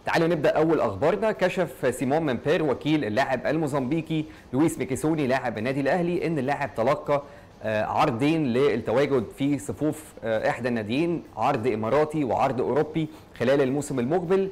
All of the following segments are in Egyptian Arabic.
تعالوا نبدا اول اخبارنا كشف سيمون ممبير وكيل اللاعب الموزمبيقي لويس ميكيسوني لاعب النادي الاهلي ان اللاعب تلقى آه، عرضين للتواجد في صفوف آه، احدى الناديين عرض اماراتي وعرض اوروبي خلال الموسم المقبل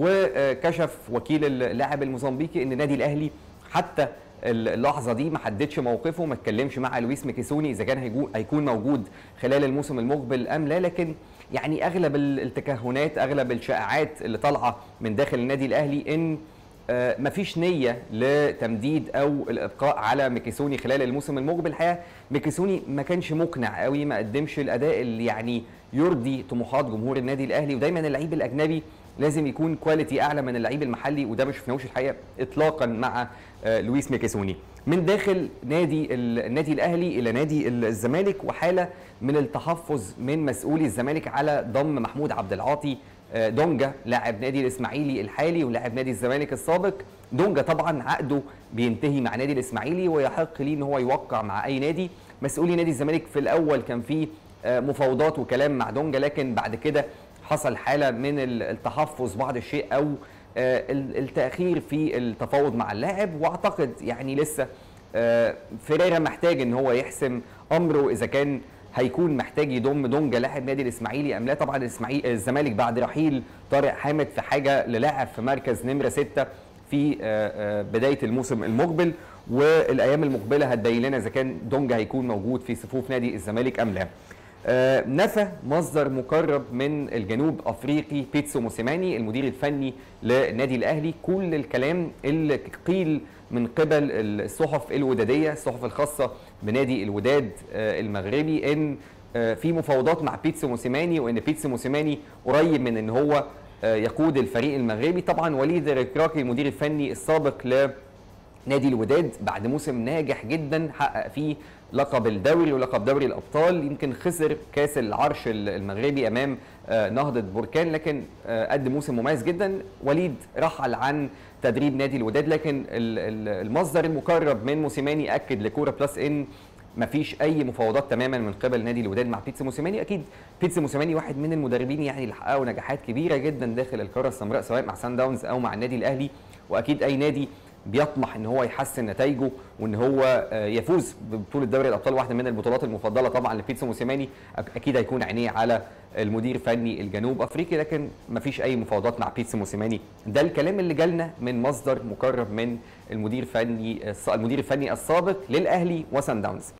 وكشف وكيل اللاعب الموزمبيقي ان النادي الاهلي حتى اللحظه دي ما حددش موقفه ما اتكلمش مع لويس ميكيسوني اذا كان هيكون موجود خلال الموسم المقبل ام لا لكن يعني اغلب التكهنات اغلب الشائعات اللي طالعه من داخل النادي الاهلي ان آه، مفيش نيه لتمديد او الابقاء على ميكيسوني خلال الموسم المقبل الحقيقه ميكيسوني ما كانش مقنع قوي ما قدمش الاداء اللي يعني يرضي طموحات جمهور النادي الاهلي ودايما اللعيب الاجنبي لازم يكون كواليتي اعلى من اللعيب المحلي وده ما شفناهوش الحقيقه اطلاقا مع آه، لويس ميكيسوني من داخل نادي النادي الاهلي الى نادي الزمالك وحاله من التحفظ من مسؤولي الزمالك على ضم محمود عبد العاطي آه، دونجا لاعب نادي الاسماعيلي الحالي ولاعب نادي الزمالك السابق دونجا طبعا عقده بينتهي مع نادي الاسماعيلي ويحق ليه ان هو يوقع مع اي نادي مسؤولي نادي الزمالك في الاول كان في آه، مفاوضات وكلام مع دونجا لكن بعد كده حصل حاله من التحفظ بعض الشيء او آه، التاخير في التفاوض مع اللاعب واعتقد يعني لسه فيريرا محتاج ان هو يحسم امره اذا كان هيكون محتاج يضم دونجا لاعب نادي الاسماعيلي ام لا طبعا الاسماعيلي الزمالك بعد رحيل طارق حامد في حاجه للاعب في مركز نمره 6 في آه، آه، بدايه الموسم المقبل والايام المقبله هتبين لنا اذا كان دونجا هيكون موجود في صفوف نادي الزمالك ام لا آه، نفى مصدر مقرب من الجنوب افريقي بيتسو موسيماني المدير الفني للنادي الاهلي كل الكلام اللي قيل من قبل الصحف الوداديه الصحف الخاصه بنادي الوداد آه، المغربي ان آه، في مفاوضات مع بيتسو موسيماني وان بيتسو موسيماني قريب من ان هو يقود الفريق المغربي طبعا وليد ركراكي المدير الفني السابق ل نادي الوداد بعد موسم ناجح جدا حقق فيه لقب الدوري ولقب دوري الابطال يمكن خسر كاس العرش المغربي امام آه، نهضه بركان لكن آه، قدم موسم مميز جدا وليد رحل عن تدريب نادي الوداد لكن المصدر المقرب من موسيماني اكد لكوره بلس ان ما فيش اي مفاوضات تماما من قبل نادي الوداد مع بيتسي موسيماني اكيد بيتسي موسيماني واحد من المدربين يعني اللي حققوا نجاحات كبيره جدا داخل القاره السمراء سواء مع سان داونز او مع النادي الاهلي واكيد اي نادي بيطمح ان هو يحسن نتائجه وان هو آه، يفوز ببطوله دوري الابطال واحده من البطولات المفضله طبعا لبيتسو موسيماني اكيد هيكون عينيه على المدير الفني الجنوب افريقي لكن ما فيش اي مفاوضات مع بيتسو موسيماني ده الكلام اللي جالنا من مصدر مقرب من المدير الفني المدير الفني السابق للاهلي وسان داونز